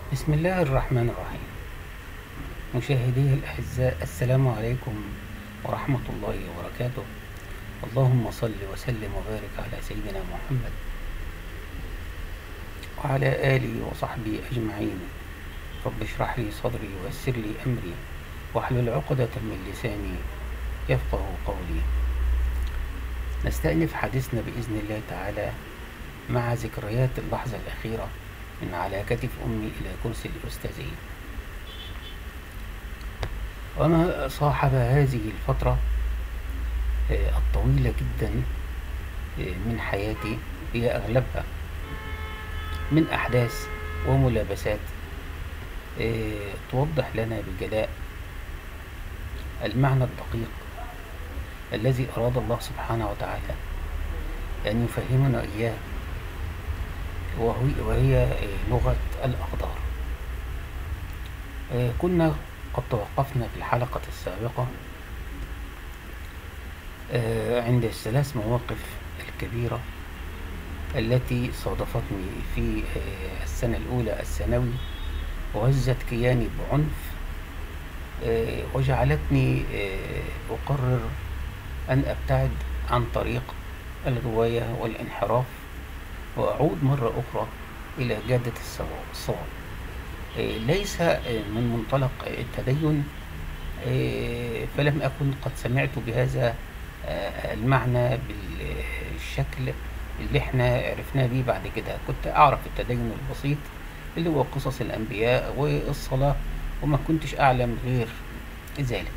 بسم الله الرحمن الرحيم مشاهدي الأعزاء السلام عليكم ورحمة الله وبركاته اللهم صل وسلم وبارك على سيدنا محمد وعلى آله وصحبه أجمعين رب اشرح لي صدري ويسر لي أمري واحلل عقدة من لساني يفقه قولي نستأنف حديثنا بإذن الله تعالى مع ذكريات اللحظة الأخيرة من على كتف أمي إلى كرسي الأستاذية وما صاحب هذه الفترة آه، الطويلة جدا آه، من حياتي هي أغلبها من أحداث وملابسات آه، توضح لنا بجلاء المعنى الدقيق الذي أراد الله سبحانه وتعالى أن يفهمنا إياه وهي, وهي لغة الأقدار آه، كنا قد توقفنا في الحلقة السابقة آه، عند الثلاث مواقف الكبيرة التي صادفتني في آه، السنة الأولى الثانوي وهزت كياني بعنف وجعلتني أقرر أن أبتعد عن طريق الغواية والانحراف وأعود مرة أخرى إلى جادة الصواب إيه، ليس من منطلق التدين إيه، فلم أكن قد سمعت بهذا آه، المعنى بالشكل اللي احنا عرفناه بيه بعد كده كنت أعرف التدين البسيط اللي هو قصص الأنبياء والصلاة وما كنتش أعلم غير ذلك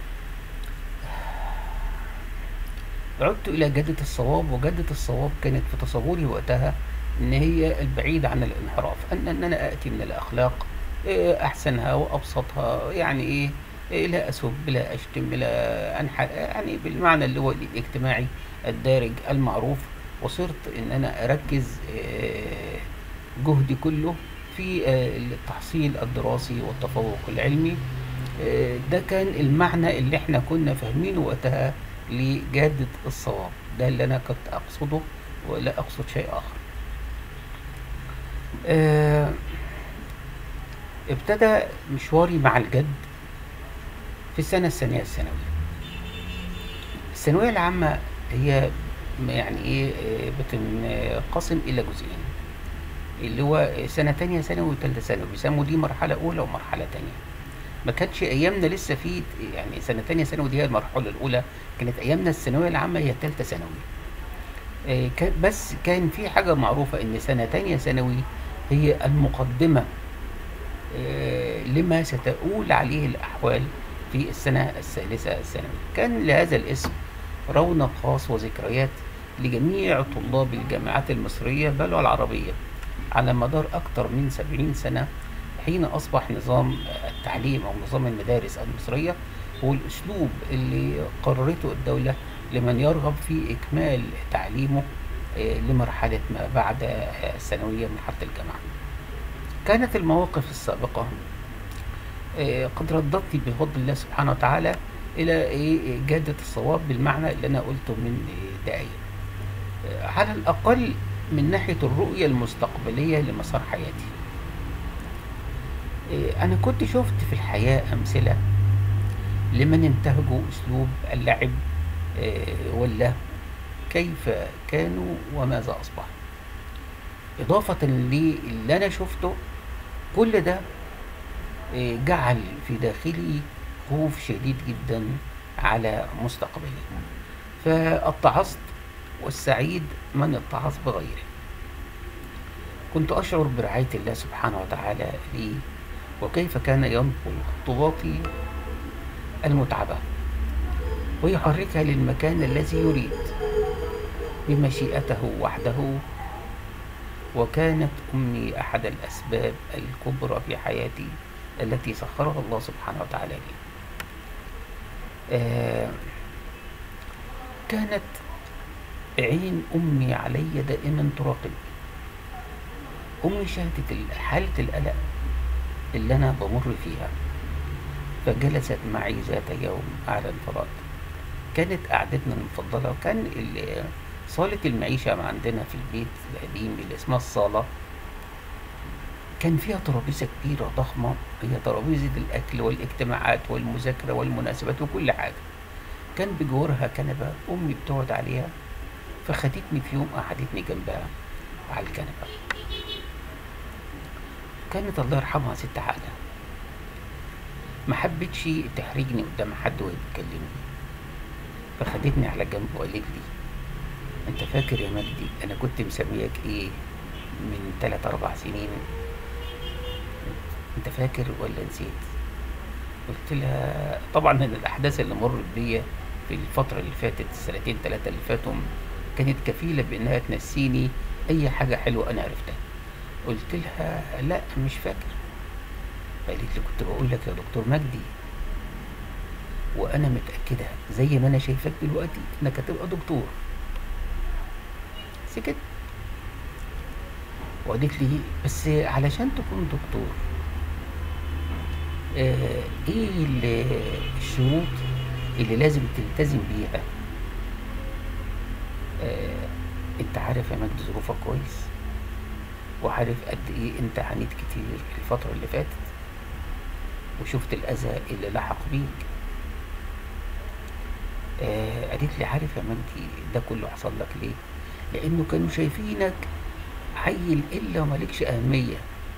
عدت إلى جادة الصواب وجادة الصواب كانت في تصوري وقتها إن هي البعيد عن الانحراف أن, أن أنا آتي من الأخلاق إيه، أحسنها وأبسطها يعني إيه, إيه لا أسب لا أشتم لا أنحر يعني بالمعنى اللي هو الاجتماعي الدارج المعروف وصرت إن أنا أركز إيه، جهدي كله في التحصيل الدراسي والتفوق العلمي ده كان المعنى اللي احنا كنا فاهمينه وقتها لجادة الصواب ده اللي أنا كنت أقصده ولا أقصد شيء آخر آه ابتدى مشواري مع الجد في السنة الثانية الثانوية الثانوية العامة هي يعني ايه بتنقسم إلى جزئين اللي هو سنة تانية ثانوي وتالتة ثانوي بيسموا دي مرحلة أولى ومرحلة تانية ما كانتش ايامنا لسه في يعني سنه تانية ثانوي دي هي المرحله الاولى كانت ايامنا الثانويه العامه هي الثالثه ثانوي آه، بس كان في حاجه معروفه ان سنه تانية ثانوي هي المقدمه آه، لما ستؤول عليه الاحوال في السنه الثالثه الثانوي كان لهذا الاسم رونق خاص وذكريات لجميع طلاب الجامعات المصريه بل والعربيه على مدار اكثر من سبعين سنه حين أصبح نظام التعليم أو نظام المدارس المصرية هو الأسلوب اللي قررته الدولة لمن يرغب في إكمال تعليمه آه، لمرحلة ما بعد الثانوية مرحلة الجامعة كانت المواقف السابقة آه، قد ردتني بفضل الله سبحانه وتعالى إلى جادة الصواب بالمعنى اللي أنا قلته من دقايق آه، على الأقل من ناحية الرؤية المستقبلية لمسار حياتي إيه، أنا كنت شفت في الحياة أمثلة لمن انتهجوا أسلوب اللعب إيه، واللهو كيف كانوا وماذا أصبحوا إضافة للي أنا شفته كل ده إيه، جعل في داخلي خوف شديد جدا على مستقبلي فاتعظت والسعيد من اتعظ بغيره كنت أشعر برعاية الله سبحانه وتعالى لي وكيف كان ينقل خطواتي المتعبة ويحركها للمكان الذي يريد بمشيئته وحده وكانت أمي أحد الأسباب الكبرى في حياتي التي سخرها الله سبحانه وتعالى لي آه كانت عين أمي علي دائما تراقبني أمي شهدت حالة القلق اللي أنا بمر فيها فجلست معي ذات يوم على انفراد كانت قعدتنا المفضلة وكان صالة المعيشة عندنا في البيت القديم اللي اسمها الصالة كان فيها ترابيزة كبيرة ضخمة هي ترابيزة الأكل والاجتماعات والمذاكرة والمناسبات وكل حاجة كان بجوارها كنبة أمي بتقعد عليها فخدتني في يوم قعدتني جنبها على الكنبة كانت الله يرحمها ست عقلة ما حبتش تحرجني قدام حد وهي بتكلمني فخدتني على جنب وقالت لي انت فاكر يا مجدي انا كنت مسمياك ايه من تلات اربع سنين انت فاكر ولا نسيت قلت لها طبعا من الاحداث اللي مرت بيا في الفترة اللي فاتت السنتين ثلاثة اللي فاتوا كانت كفيلة بانها تنسيني اي حاجة حلوة انا عرفتها قلت لها لا مش فاكر قالت لي كنت بقول لك يا دكتور مجدي وانا متاكده زي ما انا شايفاك دلوقتي انك هتبقى دكتور سكت وقالت لي بس علشان تكون دكتور آه ايه ال- الشروط اللي لازم تلتزم بيها آه انت عارف يا مجدي ظروفك كويس وعارف قد ايه انت عانيت كتير الفترة اللي فاتت وشفت الأذى اللي لحق بيك آه قالت لي عارف يا مجدي ده كله حصل لك ليه لأنه كانوا شايفينك عيل إلا ومالكش أهمية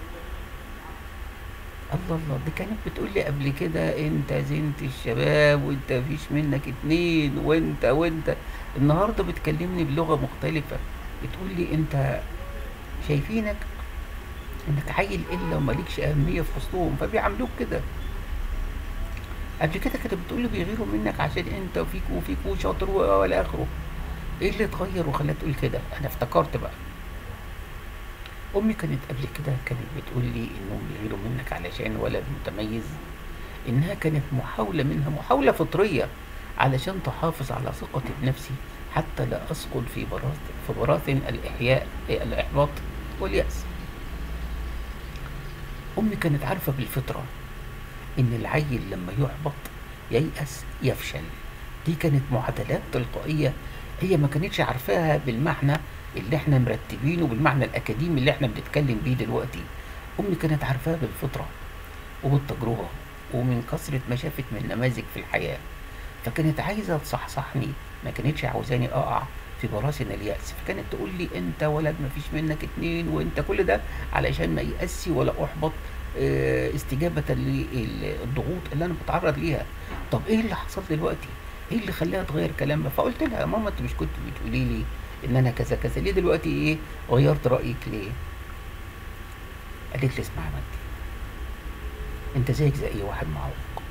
الله الله دي كانت بتقول لي قبل كده انت زنت الشباب وانت مفيش منك اتنين وانت وانت النهارده بتكلمني بلغة مختلفة بتقول لي انت شايفينك انك عيل الا ومالكش اهميه في وسطهم فبيعاملوك كده قبل كده كانت بتقول لي بيغيروا منك عشان انت وفيك وفيك وشاطر و- والى اخره ايه اللي اتغير وخلاها تقول كده انا افتكرت بقى امي كانت قبل كده كانت بتقول لي انهم بيغيروا منك علشان ولد متميز انها كانت محاوله منها محاوله فطريه علشان تحافظ على ثقتي بنفسي حتى لا اسقط في براثن في براثن الاحياء الاحباط والياس امي كانت عارفه بالفطره ان العيل لما يحبط ييأس يفشل دي كانت معادلات تلقائيه هي ما كانتش عارفاها بالمعنى اللي احنا مرتبينه بالمعنى الاكاديمي اللي احنا بنتكلم بيه دلوقتي امي كانت عارفاها بالفطره وبالتجربه ومن كثره ما شافت من نماذج في الحياه فكانت عايزه تصحصحني ما كانتش عاوزاني اقع في براثن اليأس فكانت تقول لي انت ولد ما فيش منك اتنين وانت كل ده علشان ما يأسي ولا احبط آه، استجابة للضغوط اللي انا بتعرض ليها طب ايه اللي حصل دلوقتي ايه اللي خلاها تغير كلامها فقلت لها يا ماما انت مش كنت بتقولي لي ان انا كذا كذا ليه دلوقتي ايه غيرت رأيك ليه قالت لي اسمع يا مجدي انت زيك زي اي واحد معوق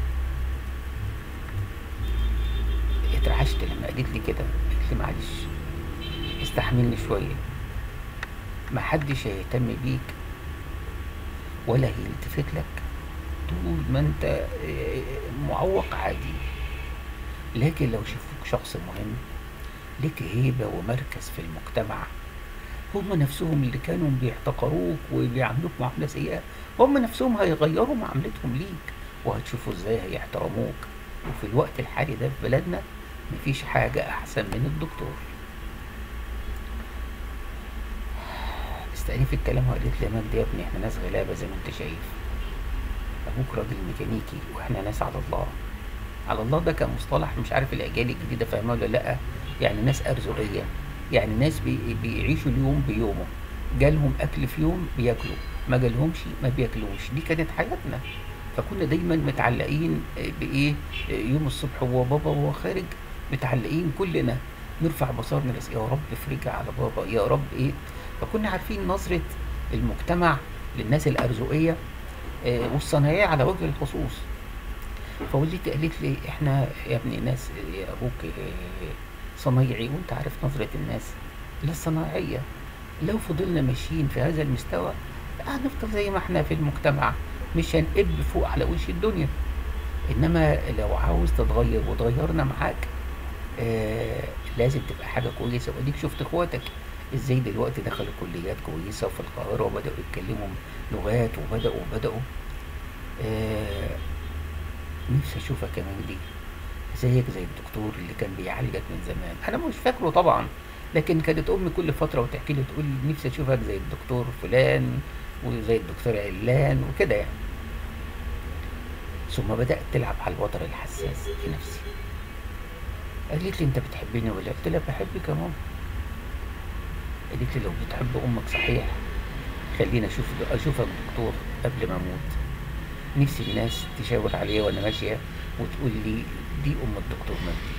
اترعشت لما قالت لي كده قالت لي معلش استحملني شوية محدش هيهتم بيك ولا هيلتفت لك طول ما انت اه، معوق عادي لكن لو شافوك شخص مهم ليك هيبة ومركز في المجتمع هم نفسهم اللي كانوا بيحتقروك وبيعاملوك معاملة سيئة هم نفسهم هيغيروا معاملتهم ليك وهتشوفوا ازاي هيحترموك وفي الوقت الحالي ده في بلدنا مفيش حاجة أحسن من الدكتور استأنيف الكلام وقالت لي يا مجدي يا ابني احنا ناس غلابة زي ما انت شايف أبوك راجل ميكانيكي واحنا ناس على الله على الله ده كان مصطلح مش عارف الأجيال الجديدة فاهماه ولا لأ يعني ناس أرزقية يعني ناس بي بيعيشوا اليوم بيومه جالهم أكل في يوم بياكلوا ما جالهمش ما بياكلوش دي كانت حياتنا فكنا دايما متعلقين بإيه يوم الصبح وهو بابا وهو خارج متعلقين كلنا نرفع بصرنا بس يا رب افرجها على بابا يا رب ايه فكنا عارفين نظرة المجتمع للناس الأرزقية آه، والصناعية على وجه الخصوص فوالدتي قالت لي احنا يا ابني ناس يا ابوك آه، صنايعي وانت عارف نظرة الناس للصناعية لو فضلنا ماشيين في هذا المستوى هنفضل زي ما احنا في المجتمع مش هنقب فوق على وش الدنيا انما لو عاوز تتغير وتغيرنا معاك آه لازم تبقى حاجة كويسة واديك شفت اخواتك ازاي دلوقتي دخلوا كليات كويسة في القاهرة وبدأوا يتكلموا لغات وبدأوا وبدأوا آه نفسي اشوفك كمان دي زيك زي الدكتور اللي كان بيعالجك من زمان انا مش فاكره طبعا لكن كانت امي كل فتره وتحكي لي تقول لي نفسي اشوفك زي الدكتور فلان وزي الدكتور علان وكده يعني ثم بدأت تلعب على الوتر الحساس في نفسي قالت لي انت بتحبني ولا قلت لها بحبك يا ماما قالت لي لو بتحب امك صحيح خليني اشوف اشوفك دكتور قبل ما اموت نفسي الناس تشاور عليا وانا ماشيه وتقول لي دي ام الدكتور مجدي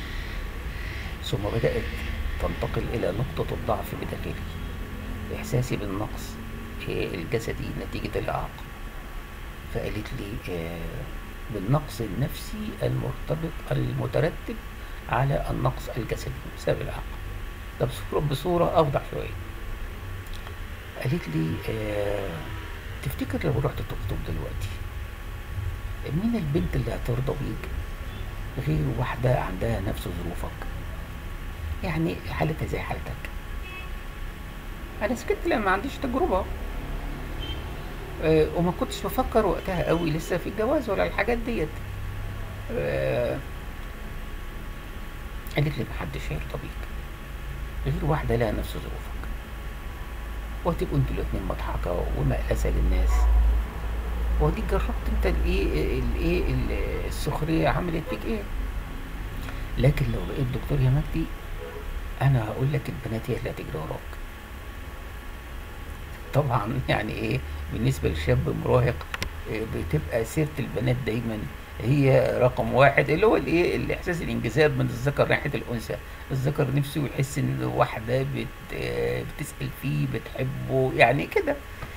ثم بدات تنتقل الى نقطه الضعف بداخلي احساسي بالنقص الجسدي نتيجه الاعاقه فقالت لي آه، بالنقص النفسي المرتبط المترتب على النقص الجسدي بسبب الإعاقة ده بصورة, بصورة أوضح شوية قالت لي آه تفتكر لو رحت تخطب دلوقتي مين البنت اللي هترضى بيك غير واحدة عندها نفس ظروفك يعني حالتها زي حالتك أنا سكت لأن ما عنديش تجربة آه وما كنتش بفكر وقتها قوي لسه في الجواز ولا الحاجات ديت آه قالت لي محدش هيرضى بيك غير واحدة لها نفس ظروفك وهتبقوا انتوا الاتنين مضحكة ومألسة للناس ودي جربت انت الايه الايه السخرية عملت فيك ايه لكن لو بقيت دكتور يا مجدي انا هقول لك البنات هي اللي هتجري وراك طبعا يعني ايه بالنسبة لشاب مراهق بتبقى سيرة البنات دايما هي رقم واحد اللي هو الايه الاحساس الانجذاب من الذكر ناحيه الانثى الذكر نفسه يحس ان واحده بت بتسال فيه بتحبه يعني كده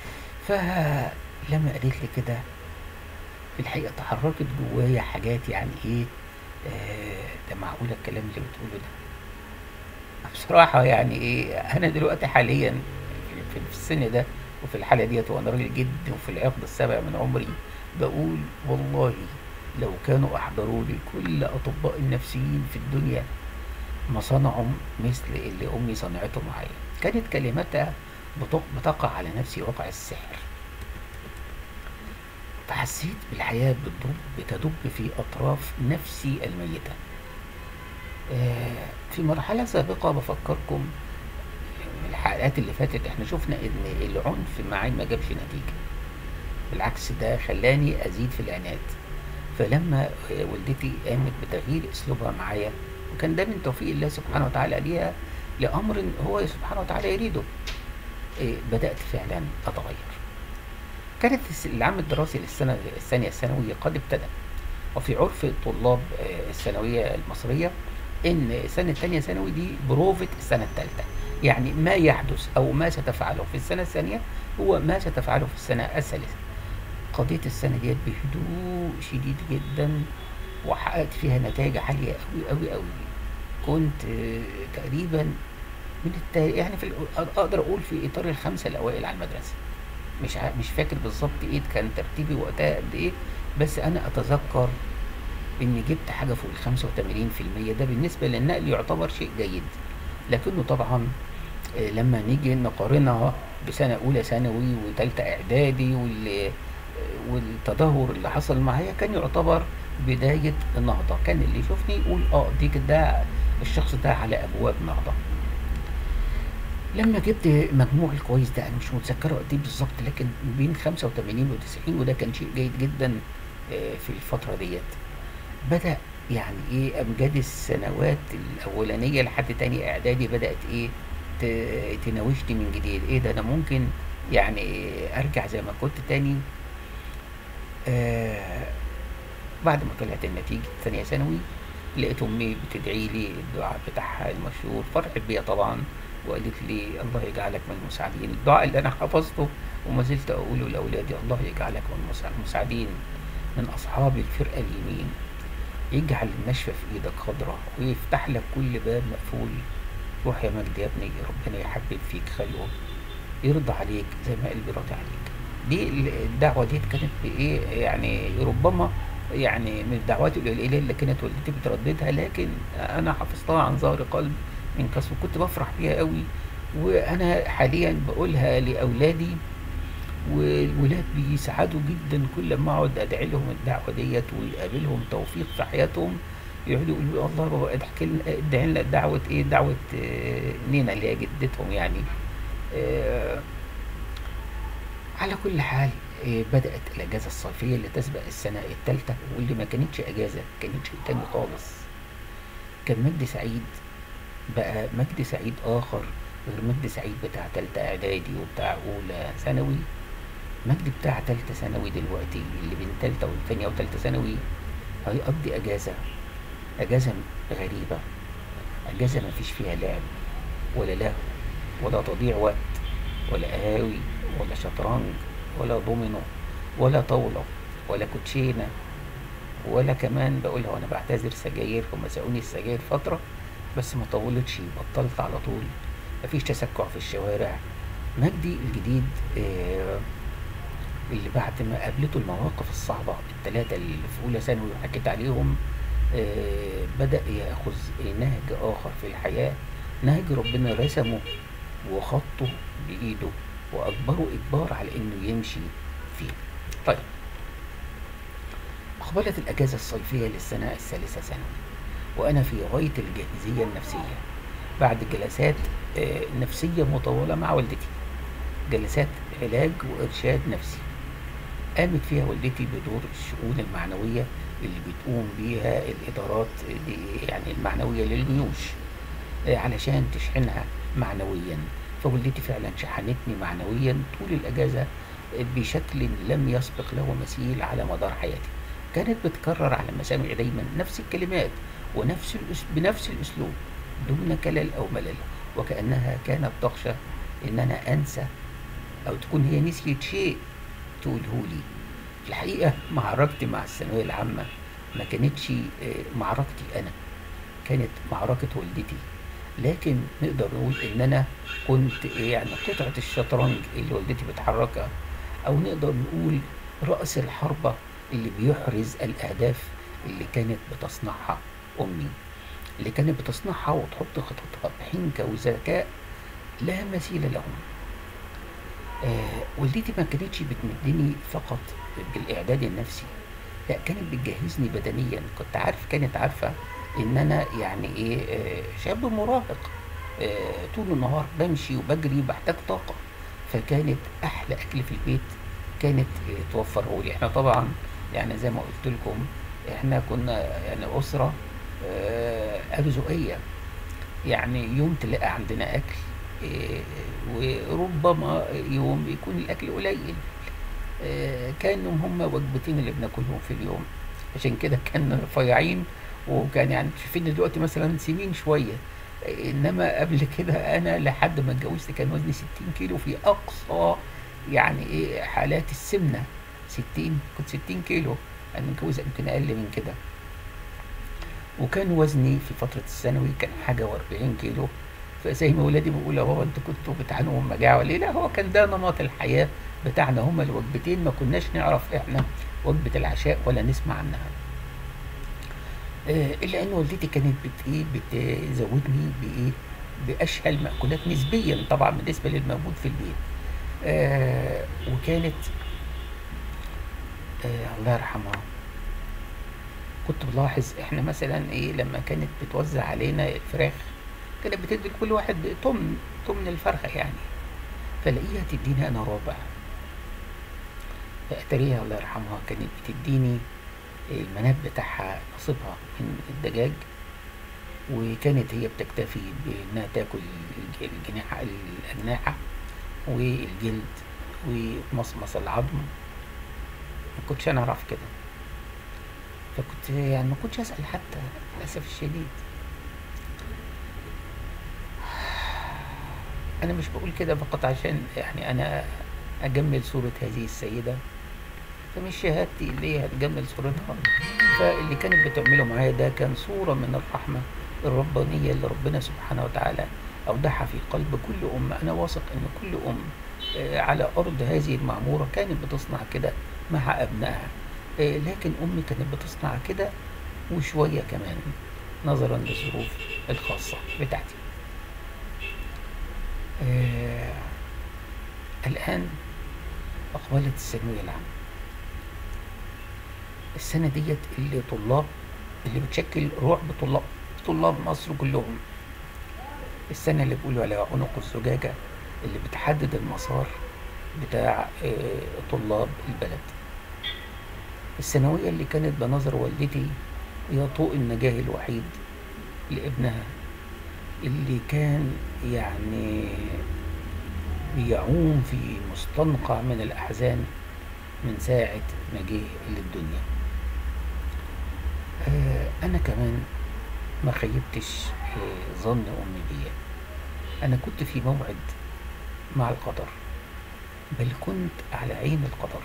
فلما قالت لي كده في الحقيقه تحركت جوايا حاجات يعني ايه آه ده معقول الكلام اللي بتقوله ده بصراحه يعني ايه انا دلوقتي حاليا في السن ده وفي الحاله ديت وانا راجل جد وفي العقد السابع من عمري بقول والله لو كانوا أحضروا لي كل أطباء النفسيين في الدنيا ما صنعوا مثل اللي أمي صنعته معايا كانت كلماتها بتقع على نفسي وقع السحر فحسيت بالحياة بتدب بتدب في أطراف نفسي الميتة في مرحلة سابقة بفكركم الحلقات اللي فاتت احنا شفنا ان العنف معي ما جابش نتيجة بالعكس ده خلاني ازيد في العناد فلما والدتي قامت بتغيير اسلوبها معايا وكان ده من توفيق الله سبحانه وتعالى ليها لامر هو سبحانه وتعالى يريده إيه بدات فعلا اتغير كانت العام الدراسي للسنه الثانيه الثانويه قد ابتدى وفي عرف طلاب الثانويه المصريه ان السنه الثانيه ثانوي دي بروفه السنه الثالثه يعني ما يحدث او ما ستفعله في السنه الثانيه هو ما ستفعله في السنه الثالثه قضيت السنة ديت بهدوء شديد جدا وحققت فيها نتائج عالية أوي أوي أوي كنت تقريبا من التا... يعني في أقدر أقول في إطار الخمسة الأوائل على المدرسة مش ع... مش فاكر بالظبط إيه كان ترتيبي وقتها قد إيه بس أنا أتذكر إني جبت حاجة فوق الخمسة وتمانين في المية ده بالنسبة للنقل يعتبر شيء جيد لكنه طبعا لما نيجي نقارنها بسنة أولى ثانوي وتالتة إعدادي واللي والتدهور اللي حصل معايا كان يعتبر بداية النهضة كان اللي يشوفني يقول اه دي كده الشخص ده على أبواب نهضة لما جبت مجموع الكويس ده أنا مش متذكره قد إيه بالظبط لكن بين 85 و 90 وده كان شيء جيد جدا في الفترة ديت بدأ يعني إيه أمجاد السنوات الأولانية لحد تاني إعدادي بدأت إيه تناوشني من جديد إيه ده أنا ممكن يعني أرجع زي ما كنت تاني آه بعد ما طلعت النتيجة ثانية ثانوي لقيت أمي بتدعي لي الدعاء بتاعها المشهور فرحت بيا طبعا وقالت لي الله يجعلك من المساعدين الدعاء اللي أنا حفظته وما زلت أقوله لأولادي الله يجعلك من المساعدين من أصحاب الفرقة اليمين يجعل النشفة في إيدك خضرة ويفتح لك كل باب مقفول روح يا مجدي يا ابني ربنا يحبب فيك خلقه يرضى عليك زي ما قلبي راضي عليك دي الدعوة دي كانت بإيه يعني ربما يعني من الدعوات القليلة اللي كانت والدتي بترددها لكن أنا حفظتها عن ظهر قلب من كسر كنت بفرح بيها قوي وأنا حاليا بقولها لأولادي والولاد بيسعدوا جدا كل ما أقعد أدعي لهم الدعوة ديت ويقابلهم توفيق في حياتهم يقعدوا يقولوا الله بابا ادعي لنا ادعي لنا دعوة إيه دعوة نينا اللي هي جدتهم يعني على كل حال آه، بدأت الأجازة الصيفية اللي تسبق السنة الثالثة واللي ما كانتش أجازة كانت شيء تاني خالص كان مجدي سعيد بقى مجدي سعيد آخر غير مجدي سعيد بتاع تالتة إعدادي وبتاع أولى ثانوي مجدي بتاع تالتة ثانوي دلوقتي اللي بين تالتة والتانية وتالتة ثانوي هيقضي أجازة أجازة غريبة أجازة ما فيش فيها لعب ولا لهو ولا تضييع وقت ولا قهاوي ولا شطرنج ولا دومينو ولا طاولة ولا كوتشينة ولا كمان بقولها وانا بعتذر سجاير هم ساقوني السجاير فترة بس ما طولتش بطلت على طول مفيش تسكع في الشوارع مجدي الجديد آه اللي بعد ما قابلته المواقف الصعبة التلاتة اللي في أولى ثانوي وحكيت عليهم آه بدأ يأخذ نهج آخر في الحياة نهج ربنا رسمه وخطه بإيده وأجبره إجبار على إنه يمشي فيه طيب أقبلت الأجازة الصيفية للسنة الثالثة ثانوي وأنا في غاية الجاهزية النفسية بعد جلسات آه، نفسية مطولة مع والدتي جلسات علاج وإرشاد نفسي قامت فيها والدتي بدور الشؤون المعنوية اللي بتقوم بيها الإدارات اللي- يعني المعنوية للجيوش آه، علشان تشحنها معنويا فوالدتي فعلا شحنتني معنويا طول الأجازة آه، بشكل لم يسبق له مثيل على مدار حياتي كانت بتكرر على مسامعي دايما نفس الكلمات ونفس الأس... بنفس الأسلوب دون كلل أو ملل وكأنها كانت تخشى إن أنا أنسى أو تكون هي نسيت شيء تقوله لي في الحقيقة معركتي مع الثانوية العامة ما كانتش آه، معركتي أنا كانت معركة والدتي لكن نقدر نقول إن أنا كنت يعني قطعة الشطرنج اللي والدتي بتحركها أو نقدر نقول رأس الحربة اللي بيحرز الأهداف اللي كانت بتصنعها أمي اللي كانت بتصنعها وتحط خططها بحنكة وذكاء لا مثيل لهم آه والدتي ما كانتش بتمدني فقط بالإعداد النفسي لا كانت بتجهزني بدنيا كنت عارف كانت عارفة إن أنا يعني إيه آه شاب مراهق آه طول النهار بمشي وبجري بحتاج طاقة فكانت أحلى أكل في البيت كانت آه توفره لي إحنا طبعا يعني زي ما قلت لكم إحنا كنا يعني أسرة آه أرزقية يعني يوم تلاقي عندنا أكل آه، وربما يوم يكون الأكل قليل آه، كانوا هم وجبتين اللي بناكلهم في اليوم عشان كده كان رفيعين وكان يعني شايفين دلوقتي مثلا سمين شوية آه، انما قبل كده انا لحد ما اتجوزت كان وزني 60 كيلو في اقصى يعني ايه حالات السمنة 60 كنت 60 كيلو انا متجوز يمكن اقل من كده وكان وزني في فترة الثانوي كان حاجة وأربعين كيلو فزي ما ولادي بيقولوا هو انتوا كنتوا بتعانوا من مجاعة ليه؟ لا هو كان ده نمط الحياة بتاعنا هما الوجبتين ما كناش نعرف احنا وجبة العشاء ولا نسمع عنها. آه، الا ان والدتي كانت بت ايه بتزودني بايه؟ باشهى المأكولات نسبيا طبعا بالنسبة للموجود في البيت. آه وكانت آه الله يرحمها كنت بلاحظ احنا مثلا ايه لما كانت بتوزع علينا الفراخ كانت بتدي لكل واحد تمن تمن الفرخة يعني فلاقيها تديني انا رابع فاتاريها الله يرحمها كانت بتديني المناب بتاعها نصيبها من الدجاج وكانت هي بتكتفي بانها تاكل الج- الجناحة الاجنحة والجلد ومصمص العظم ما كنتش انا اعرف كده فكنت يعني ما كنتش اسال حتى للاسف الشديد انا مش بقول كده فقط عشان يعني انا اجمل صورة هذه السيدة فمش شهادتي اللي هي هتجمل صورتها فاللي كانت بتعمله معايا ده كان صورة من الرحمة الربانية اللي ربنا سبحانه وتعالى أودعها في قلب كل أم أنا واثق إن كل أم آه، على أرض هذه المعمورة كانت بتصنع كده مع أبنائها آه، لكن أمي كانت بتصنع كده وشوية كمان نظرا للظروف الخاصة بتاعتي آه، الآن أقبلت الثانوية العامة السنة ديت اللي طلاب اللي بتشكل رعب طلاب طلاب مصر كلهم السنة اللي بيقولوا عليها عنق الزجاجة اللي بتحدد المسار بتاع آه، طلاب البلد الثانوية اللي كانت بنظر والدتي هي طوق النجاة الوحيد لابنها اللي كان يعني بيعوم في مستنقع من الأحزان من ساعة ما جه للدنيا آه، أنا كمان ما خيبتش آه، ظن أمي بيا أنا كنت في موعد مع القدر بل كنت على عين القدر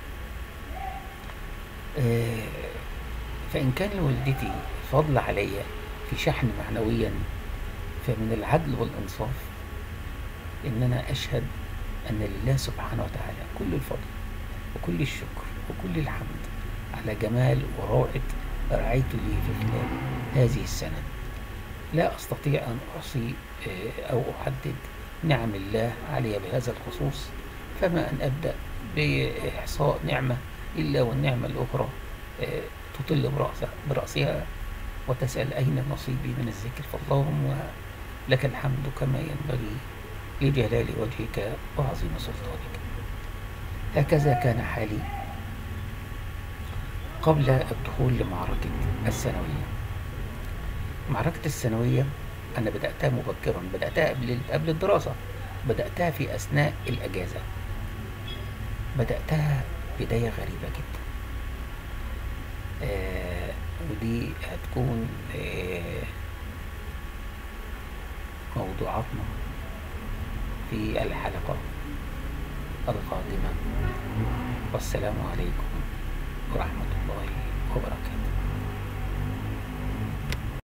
آه، فإن كان لوالدتي فضل عليا في شحن معنويا فمن العدل والإنصاف إن أنا أشهد أن لله سبحانه وتعالى كل الفضل وكل الشكر وكل الحمد على جمال وروعة رعيت لي في خلال هذه السنة لا أستطيع أن أحصي آه، أو أحدد نعم الله علي بهذا الخصوص فما أن أبدأ بإحصاء نعمة إلا والنعمة الأخرى آه، تطل برأسها, برأسها وتسأل أين نصيبي من الذكر فاللهم لك الحمد كما ينبغي لجلال وجهك وعظيم سلطانك هكذا كان حالي قبل الدخول لمعركة الثانوية معركة الثانوية أنا بدأتها مبكرا بدأتها قبل قبل الدراسة بدأتها في أثناء الأجازة بدأتها بداية غريبة جدا آه ودي هتكون آه موضوعاتنا في الحلقة القادمة والسلام عليكم ورحمة الله وبركاته